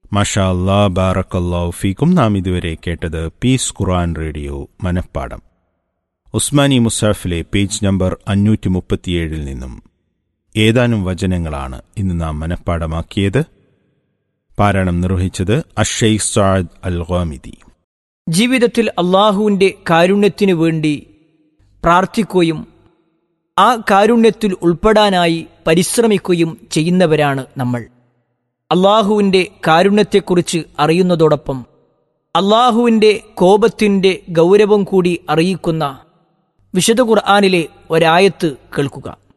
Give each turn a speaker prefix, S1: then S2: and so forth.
S1: മഷാ അല്ലാ ബാറക്കല്ലാ ഫീക്കും നാം ഇതുവരെ കേട്ടത് പീസ് ഖുറാൻ റേഡിയോ മനപ്പാടം ഉസ്മാനി മുസാഫിലെ പേജ് നമ്പർ അഞ്ഞൂറ്റി മുപ്പത്തിയേഴിൽ നിന്നും ഏതാനും വചനങ്ങളാണ് ഇന്ന് നാം മനപ്പാടമാക്കിയത് പാരായണം നിർവഹിച്ചത് അഷൈ സാദ് അൽ ഖാമിദി
S2: ജീവിതത്തിൽ അള്ളാഹുവിൻ്റെ കാരുണ്യത്തിനു വേണ്ടി പ്രാർത്ഥിക്കുകയും ആ കാരുണ്യത്തിൽ ഉൾപ്പെടാനായി പരിശ്രമിക്കുകയും ചെയ്യുന്നവരാണ് നമ്മൾ അള്ളാഹുവിൻ്റെ കാരുണ്യത്തെക്കുറിച്ച് അറിയുന്നതോടൊപ്പം അള്ളാഹുവിൻ്റെ കോപത്തിൻ്റെ ഗൗരവം കൂടി അറിയിക്കുന്ന വിശുദ്ധ ഖുർആാനിലെ ഒരായത്ത് കേൾക്കുക